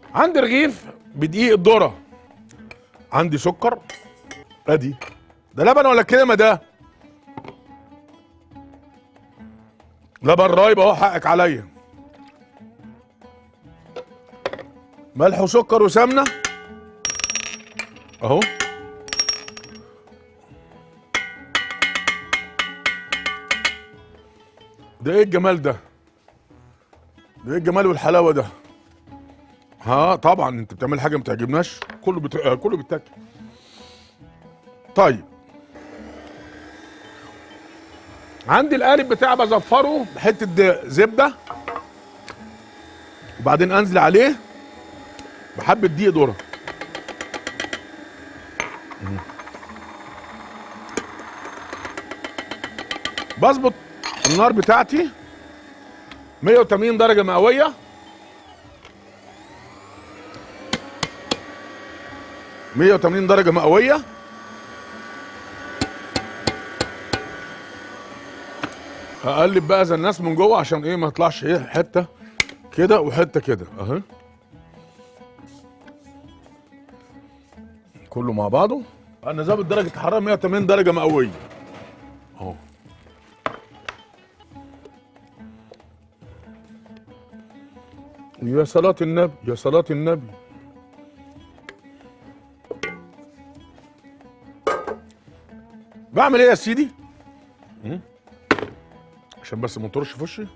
عندي رغيف بدقيق الذره عندي سكر ادي ده لبن ولا كريمه ده لبن رايب اهو حقك عليا ملح وسكر وسمنه اهو ده ايه الجمال ده ده ايه الجمال والحلاوه ده ها طبعا انت بتعمل حاجه ما تعجبناش كله بت... آه، كله بيتاكل طيب عندي القالب بتاعي بزفره بحته د- زبده وبعدين انزل عليه بحبه دقيق ذره مم. بظبط النار بتاعتي 180 درجه مئويه مية وتمانين درجة مئوية هقلب بقى زي الناس من جوه عشان ايه ما يطلعش ايه حتة كده وحتة كده اهي كله مع بعضه انا ظابط درجة الحرارة 180 درجة مئوية اهو يا صلاة النبي يا صلاة النبي بعمل ايه يا سيدي؟ مم. عشان بس ما تطرش في وشي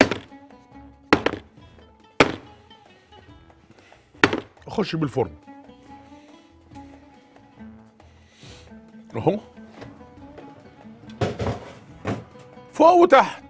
اخش بالفرن اهو فوق وتحت